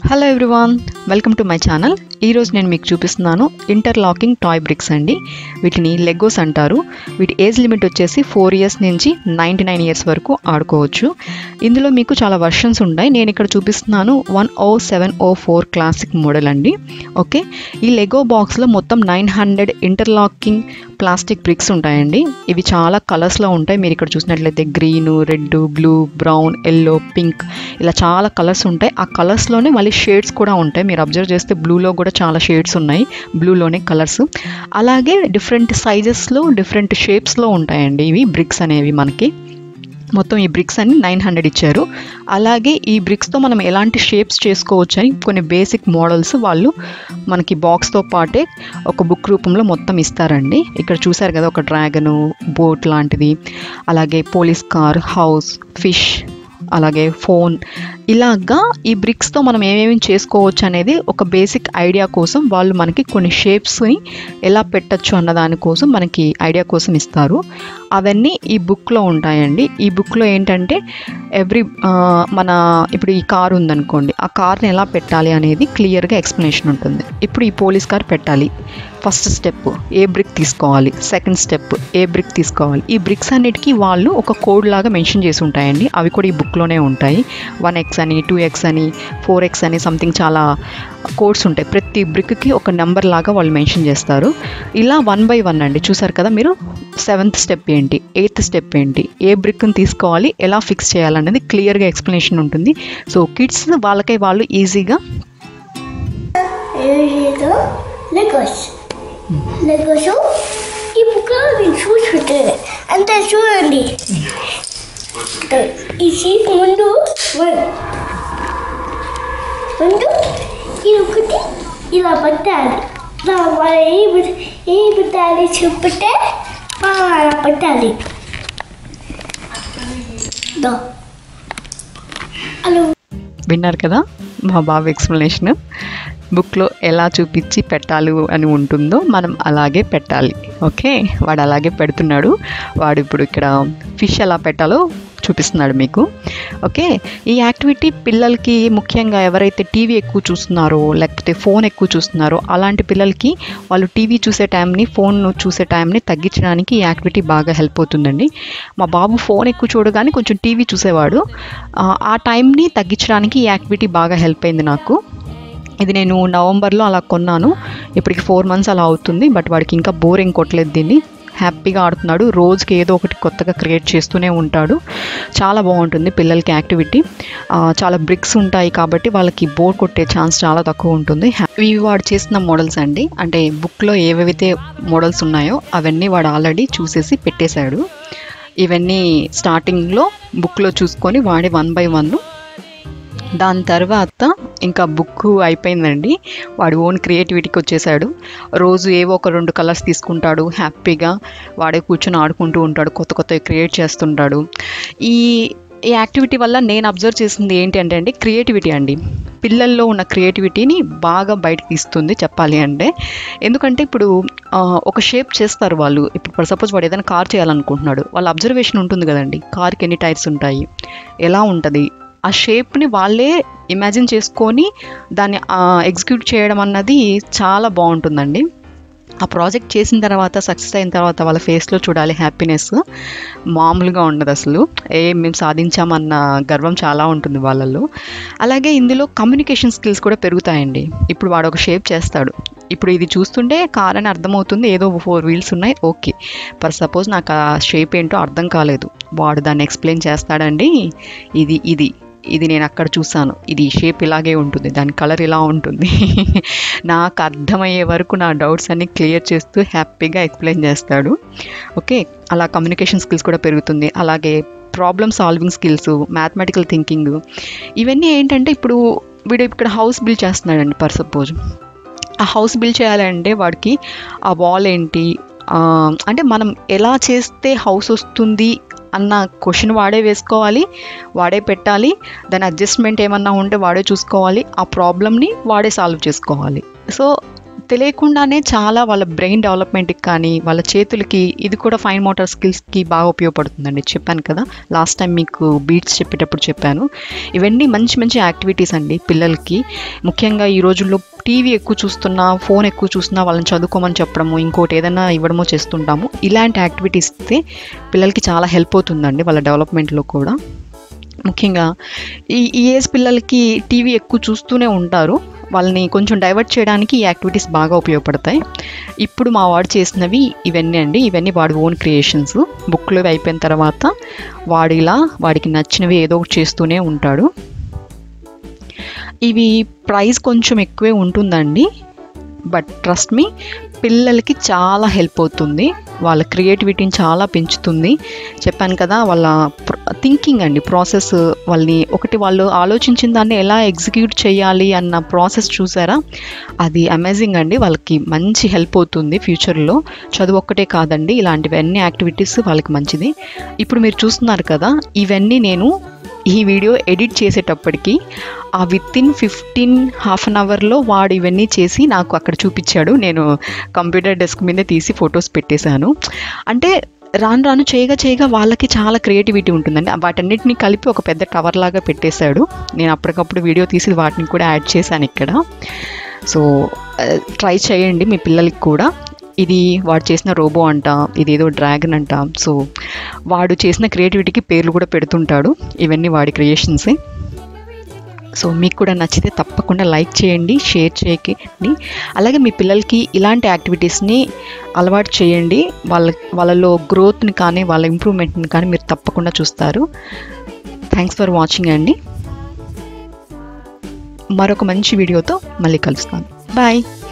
Hello everyone welcome to my channel ఈరోజు నేను మీకు చూపిస్తున్నాను ఇంటర్లాకింగ్ టాయ్ బ్రిక్స్ అండి వీటిని లెగోస్ అంటారు వీటి ఏజ్ లిమిట్ వచ్చేసి ఫోర్ ఇయర్స్ నుంచి నైంటీ నైన్ ఇయర్స్ వరకు ఆడుకోవచ్చు ఇందులో మీకు చాలా వర్షన్స్ ఉన్నాయి నేను ఇక్కడ చూపిస్తున్నాను one o seven o four classic model అండి ఓకే ఈ లెగో బాక్స్లో మొత్తం nine hundred interlocking plastic bricks ఉంటాయండి ఇవి చాలా కలర్స్లో ఉంటాయి మీరు ఇక్కడ చూసినట్లయితే green red blue brown yellow pink ఇలా చాలా కలర్స్ ఉంటాయి ఆ కలర్స్లోనే మళ్ళీ షేడ్స్ కూడా ఉంటాయి మీరు అబ్జర్వ్ చేస్తే బ్లూలో కూడా చాలా షేడ్స్ ఉన్నాయి బ్లూలోనే కలర్స్ అలాగే డిఫరెంట్ సైజెస్లో డిఫరెంట్ షేప్స్లో ఉంటాయండి ఇవి బ్రిక్స్ అనేవి మనకి మొత్తం ఈ బ్రిక్స్ అన్ని నైన్ హండ్రెడ్ ఇచ్చారు అలాగే ఈ బ్రిక్స్తో మనం ఎలాంటి షేప్స్ చేసుకోవచ్చు అని కొన్ని బేసిక్ మోడల్స్ వాళ్ళు మనకి బాక్స్తో పాటే ఒక బుక్ రూపంలో మొత్తం ఇస్తారండి ఇక్కడ చూసారు కదా ఒక డ్రాగను బోట్ లాంటిది అలాగే పోలీస్ కార్ హౌస్ ఫిష్ అలాగే ఫోన్ ఇలాగా ఈ బ్రిక్స్తో మనం ఏమేమి చేసుకోవచ్చు అనేది ఒక బేసిక్ ఐడియా కోసం వాళ్ళు మనకి కొన్ని షేప్స్ని ఎలా పెట్టచ్చు అన్న దానికోసం మనకి ఐడియా కోసం ఇస్తారు అవన్నీ ఈ బుక్లో ఉంటాయండి ఈ బుక్లో ఏంటంటే ఎవ్రీ మన ఇప్పుడు ఈ కార్ ఉందనుకోండి ఆ కార్ని ఎలా పెట్టాలి అనేది క్లియర్గా ఎక్స్ప్లెనేషన్ ఉంటుంది ఇప్పుడు ఈ పోలీస్ కార్ పెట్టాలి ఫస్ట్ స్టెప్ ఏ బ్రిక్ తీసుకోవాలి సెకండ్ స్టెప్ ఏ బ్రిక్ తీసుకోవాలి ఈ బ్రిక్స్ అన్నిటికీ వాళ్ళు ఒక కోడ్ లాగా మెన్షన్ చేసి ఉంటాయండి అవి కూడా ఈ బుక్లోనే ఉంటాయి వన్ ఎక్స్ అని టూ ఎక్స్ అని ఫోర్ ఎక్స్ అని సంథింగ్ చాలా కోడ్స్ ఉంటాయి ప్రతి బ్రిక్కి ఒక నెంబర్ లాగా వాళ్ళు మెన్షన్ చేస్తారు ఇలా వన్ బై వన్ అండి చూసారు కదా మీరు సెవెంత్ స్టెప్ ఏంటి ఎయిత్ స్టెప్ ఏంటి ఏ బ్రిక్ని తీసుకోవాలి ఎలా ఫిక్స్ చేయాలనేది క్లియర్గా ఎక్స్ప్లెనేషన్ ఉంటుంది సో కిడ్స్ వాళ్ళకై వాళ్ళు ఈజీగా ఏదో లెగోస్ లెగోస్ ఈ బుక్లో నేను చూసుకుంటే అంతే చూడండి ఈ షీట్ ముందు వన్ ముందు ఇది ఒకటి ఇలా పెట్టాలి ఇలా వాళ్ళు ఏ పెట్- ఏ పెట్టాలి చెప్తే మనం అలా పెట్టాలి దో. అలా విన్నారు కదా మా బాబు ఎక్స్ప్లెనేషన్ బుక్లో ఎలా చూపించి పెట్టాలి అని ఉంటుందో మనం అలాగే పెట్టాలి ఓకే వాడు అలాగే పెడుతున్నాడు వాడు ఇప్పుడు ఇక్కడ ఫిష్ ఎలా పెట్టాలో చూపిస్తున్నాడు మీకు ఓకే ఈ యాక్టివిటీ పిల్లలకి ముఖ్యంగా ఎవరైతే టీవీ ఎక్కువ చూస్తున్నారో లేకపోతే ఫోన్ ఎక్కువ చూస్తున్నారో అలాంటి పిల్లలకి వాళ్ళు టీవీ చూసే టైంని ఫోన్ చూసే టైంని తగ్గించడానికి ఈ యాక్టివిటీ బాగా హెల్ప్ అవుతుందండి మా బాబు ఫోన్ ఎక్కువ చూడగానే కొంచెం టీవీ చూసేవాడు ఆ, ఆ టైంని తగ్గించడానికి ఈ యాక్టివిటీ బాగా హెల్ప్ అయింది నాకు ఇది నేను నవంబర్లో అలా కొన్నాను ఇప్పటికి ఫోర్ మంత్స్ అలా అవుతుంది బట్ వాడికి ఇంకా బోర్ ఏం కొట్టలేదు దీన్ని హ్యాపీగా ఆడుతున్నాడు రోజుకి ఏదో ఒకటి కొత్తగా క్రియేట్ చేస్తూనే ఉంటాడు చాలా బాగుంటుంది పిల్లలకి యాక్టివిటీ ఆ, చాలా బ్రిక్స్ ఉంటాయి కాబట్టి వాళ్ళకి బోర్ కొట్టే ఛాన్స్ చాలా తక్కువ ఉంటుంది హ్యా- ఇవి వాడు చేసిన మోడల్స్ అండి అంటే బుక్లో ఏవైతే మోడల్స్ ఉన్నాయో అవన్నీ వాడు ఆల్రెడీ చూసేసి పెట్టేశాడు ఇవన్నీ స్టార్టింగ్లో బుక్లో చూసుకొని వాడి వన్ బై వన్ దాని తర్వాత ఇంకా బుక్ అయిపోయిందండి వాడు ఓన్ క్రియేటివిటీకి వచ్చేసాడు రోజు ఏవో ఒక రెండు కలర్స్ తీసుకుంటాడు హ్యాపీగా వాడే కూర్చొని ఆడుకుంటూ ఉంటాడు కొత్త కొత్తవి క్రియేట్ చేస్తుంటాడు ఈ ఈ యాక్టివిటీ వల్ల నేను అబ్జర్వ్ చేసింది ఏంటి అంటే అండి క్రియేటివిటీ అండి పిల్లల్లో ఉన్న క్రియేటివిటీని బాగా బయటకు తీస్తుంది చెప్పాలి అంటే ఎందుకంటే ఇప్పుడు ఆ, ఒక షేప్ చేస్తారు వాళ్ళు ఇప్పుడు సపోజ్ వాడు ఏదైనా కార్ చేయాలనుకుంటున్నాడు వాళ్ళ అబ్జర్వేషన్ ఉంటుంది కదండి కార్కి ఎన్ని టైర్స్ ఉంటాయి ఎలా ఉంటుంది ఆ షేప్ని వాళ్ళే ఇమాజిన్ చేసుకొని దాన్ని ఎగ్జిక్యూట్ చేయడం అన్నది చాలా బాగుంటుందండి ఆ ప్రాజెక్ట్ చేసిన తర్వాత సక్సెస్ అయిన తర్వాత వాళ్ళ ఫేస్లో చూడాలి హ్యాపీనెస్ మామూలుగా ఉండదు అసలు ఏ మేము సాధించామన్న గర్వం చాలా ఉంటుంది వాళ్ళల్లో అలాగే ఇందులో కమ్యూనికేషన్ స్కిల్స్ కూడా పెరుగుతాయండి ఇప్పుడు వాడు ఒక షేప్ చేస్తాడు ఇప్పుడు ఇది చూస్తుంటే కార్ అని అర్థమవుతుంది ఏదో ఫోర్ వీల్స్ ఉన్నాయి ఓకే ఫర్ సపోజ్ నాకు ఆ షేప్ ఏంటో అర్థం కాలేదు వాడు దాన్ని ఎక్స్ప్లెయిన్ చేస్తాడండి ఇది ఇది ఇది నేను అక్కడ చూసాను ఇది షేప్ ఇలాగే ఉంటుంది దాని కలర్ ఇలా ఉంటుంది నాకు అర్థమయ్యే వరకు నా డౌట్స్ అన్ని క్లియర్ చేస్తూ హ్యాపీగా ఎక్స్ప్లెయిన్ చేస్తాడు ఓకే అలా కమ్యూనికేషన్ స్కిల్స్ కూడా పెరుగుతుంది అలాగే problem solving skills mathematical thinking ఇవన్నీ ఏంటంటే ఇప్పుడు వీడు ఇక్కడ హౌస్ బిల్డ్ చేస్తున్నాడండి పర్ సపోజ్ ఆ హౌస్ బిల్డ్ చేయాలంటే వాడికి ఆ వాల్ ఏంటి ఆ, అంటే మనం ఎలా చేస్తే హౌస్ వస్తుంది అన్న క్వశ్చన్ వాడే వేసుకోవాలి వాడే పెట్టాలి దాని అడ్జస్ట్మెంట్ ఏమన్నా ఉంటే వాడే చూసుకోవాలి ఆ ప్రాబ్లమ్ని వాడే సాల్వ్ చేసుకోవాలి సో తెలియకుండానే చాలా వాళ్ళ బ్రెయిన్ డెవలప్మెంట్కి కానీ వాళ్ళ చేతులకి ఇది కూడా ఫైన్ మోటార్ స్కిల్స్కి బాగా ఉపయోగపడుతుందండి చెప్పాను కదా లాస్ట్ టైం మీకు బీట్స్ చెప్పేటప్పుడు చెప్పాను ఇవన్నీ మంచి మంచి యాక్టివిటీస్ అండి పిల్లలకి ముఖ్యంగా ఈ రోజుల్లో టీవీ ఎక్కువ చూస్తున్నా ఫోన్ ఎక్కువ చూస్తున్నా వాళ్ళని చదువుకోమని చెప్పడము ఇంకోటి ఏదైనా ఇవ్వడమో చేస్తుంటాము ఇలాంటి యాక్టివిటీస్ ఇస్తే పిల్లలకి చాలా హెల్ప్ అవుతుందండి వాళ్ళ డెవలప్మెంట్లో కూడా ముఖ్యంగా ఈ ఈ ఏజ్ పిల్లలకి టీవీ ఎక్కువ చూస్తూనే ఉంటారు వాళ్ళని కొంచెం డైవర్ట్ చేయడానికి ఈ యాక్టివిటీస్ బాగా ఉపయోగపడతాయి ఇప్పుడు మా వాడు చేసినవి ఇవన్నీ అండి ఇవన్నీ వాడి ఓన్ క్రియేషన్స్ బుక్లో అయిపోయిన తర్వాత వాడు ఇలా వాడికి నచ్చినవి ఏదో ఒకటి చేస్తూనే ఉంటాడు ఇవి ప్రైస్ కొంచెం ఎక్కువే ఉంటుందండి బట్ ట్రస్ట్ మీ పిల్లలకి చాలా హెల్ప్ అవుతుంది వాళ్ళ క్రియేటివిటీని చాలా పెంచుతుంది చెప్పాను కదా వాళ్ళ థింకింగ్ అండి ప్రాసెస్ వాళ్ళని ఒకటి వాళ్ళు ఆలోచించిన దాన్ని ఎలా ఎగ్జిక్యూట్ చేయాలి అన్న ప్రాసెస్ చూసారా అది అమేజింగ్ అండి వాళ్ళకి మంచి హెల్ప్ అవుతుంది ఫ్యూచర్లో చదువు ఒక్కటే కాదండి ఇలాంటివన్నీ యాక్టివిటీస్ వాళ్ళకి మంచిది ఇప్పుడు మీరు చూస్తున్నారు కదా ఇవన్నీ నేను ఈ వీడియో ఎడిట్ చేసేటప్పటికి ఆ within fifteen half an అవర్లో వాడు ఇవన్నీ చేసి నాకు అక్కడ చూపించాడు నేను కంప్యూటర్ డెస్క్ మీదే తీసి ఫొటోస్ పెట్టేశాను అంటే రాను రాను చేయగా చేయగా వాళ్ళకి చాలా క్రియేటివిటీ ఉంటుందండి వాటన్నిటిని కలిపి ఒక పెద్ద కవర్ లాగా పెట్టేశాడు నేను అప్పటికప్పుడు వీడియో తీసి వాటిని కూడా యాడ్ చేశాను ఇక్కడ సో ట్రై చేయండి మీ పిల్లలకి కూడా ఇది వాడు చేసిన రోబో అంట ఇదేదో డ్రాగన్ అంట సో వాడు చేసిన క్రియేటివిటీకి పేర్లు కూడా పెడుతుంటాడు ఇవన్నీ వాడి క్రియేషన్సే సో మీకు కూడా నచ్చితే తప్పకుండా లైక్ చేయండి షేర్ చేయండి అలాగే మీ పిల్లలకి ఇలాంటి యాక్టివిటీస్ని అలవాటు చేయండి వాళ్ళ వాళ్ళలో గ్రోత్ని కానీ వాళ్ళ ఇంప్రూవ్మెంట్ని కానీ మీరు తప్పకుండా చూస్తారు థ్యాంక్స్ ఫర్ వాచింగ్ అండి మరొక మంచి వీడియోతో మళ్ళీ కలుస్తాను బాయ్